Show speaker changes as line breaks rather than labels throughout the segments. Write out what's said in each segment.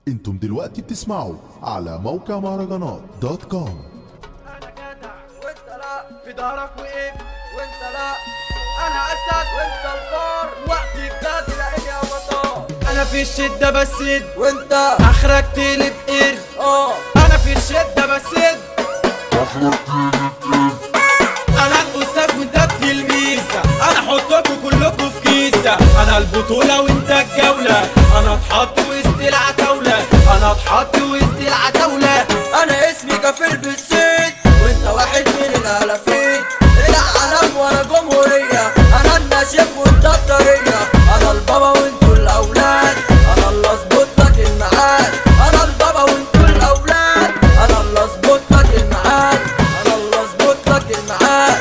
انتم دلوقتي بتسمعوا على موقع مهرجانات دوت كوم
انا جدع وانت لا في دارك وقف وانت لا انا اسد وانت الفار وقت الجد لاقي يا بطال انا في الشدة بسد وانت اخرك تقلب قرد اه انا في الشدة بسد انا الاستاذ وانت التلميذة انا احطكوا كلكوا في كيسة انا البطولة وانت الجولة انا اتحط وسط العتاولة انا اتحط وسط العتاولة انا اسمي كفيل بالصيت وانت واحد من الالافين العالم وانا جمهورية انا الناشف وانت الطرية انا البابا وانتوا الاولاد انا اللي اظبط لك الميعاد انا البابا وانتوا الاولاد انا اللي اظبط لك الميعاد انا اللي اظبط لك الميعاد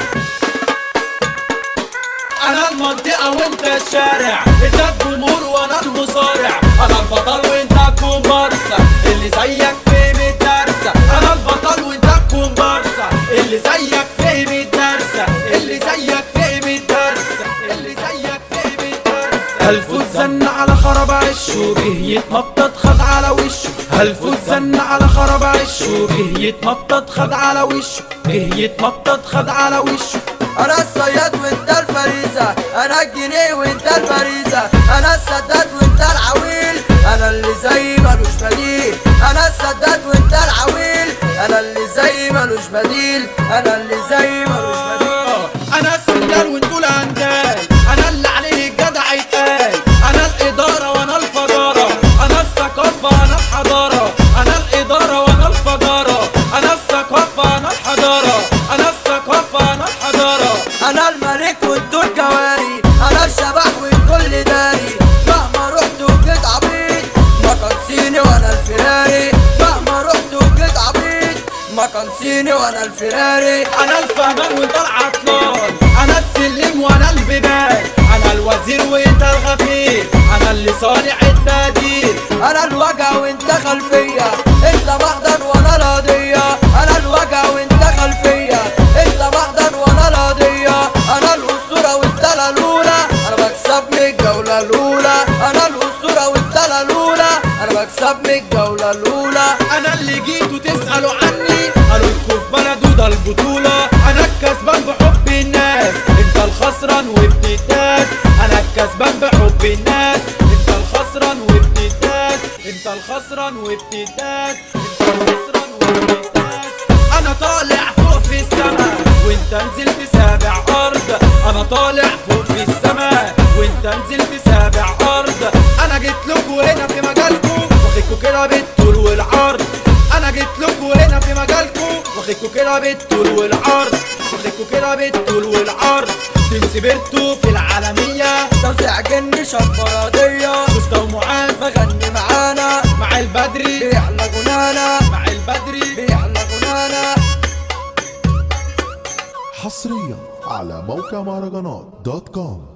انا المنطقة وانت الشارع انت الجمهور وانا المصارع انا البطل وانت الكومبارسة اللي زيك فهم الدرسة انا البطل وانت الكومبارسة اللي زيك فهم الدرسة اللي زيك فهم الدرسة اللي زيك فهم الدرسة هلفوت زن على خراب عشه جه يتنطط خد على وشه هلفوت زن على خراب عشه جه يتنطط خد على وشه جه يتنطط خد على وشه
انا الصياد وانت الفريسة انا الجنيه وانت الفريسة انا السداد وانت العويل انا اللي زي ملوش بديل انا السداد وانت العويل انا اللي زي ملوش بديل انا اللي زي ملوش بديل
انا السندال وانتوا الاندال انا اللي عليه الجدع يتقال انا الاداره وانا الفجاره انا الثقافه انا الحضاره انا الاداره وانا الفجاره انا الثقافه انا الحضاره انا الثقافه انا الحضاره
انا الملك وانتوا الجواري انا الشبح والكل داري مهما رحت وجيت عبيط ما كان صيني وانا الفراري مهما رحت وجيت عبيط ما كان صيني وانا الفراري
انا الفهمان وانت العطلان انا السلم وانا البيبان انا الوزير وانت الغفير انا اللي صانع التقدير
انا الوجع وانت خلفية انت محضر وانا القضية انا الوجع وانت خلفية انت محضر وانا القضية انا الاسطورة وانت الاولى انا بكسب من الجولة الاولى انا الاسطورة وانت الاولى انا بكسب من الجولة الاولى
انا اللي جيتوا تسألوا عني قالوا لكم في بلده ده البطولة انا الكسبان بحب الناس انت الخسران وبتتاس انا الكسبان بحب الناس انت الخسران وبتتاس انت الخسران وبتتاس انت الخسران وبتتاس انا طالع فوق في السماء وانت نزلت سابع ارض انا طالع فوق في السماء وانت نزلت سابع ارض انا جيت لكم هنا في مجالكم واخدكوا كده بالطول والعرض انا جيت لكم هنا في مجالكم واخدكوا كده بالطول والعرض واخدكوا كده بالطول والعرض تنسبرتوا في العالمية
توزيع جن شفرادية
سوسته ومعاذ
فغني معانا
مع البدري
بيحلى غنانا
مع البدري
بيحلى غنانا
حصريا على موقع مهرجانات دوت كوم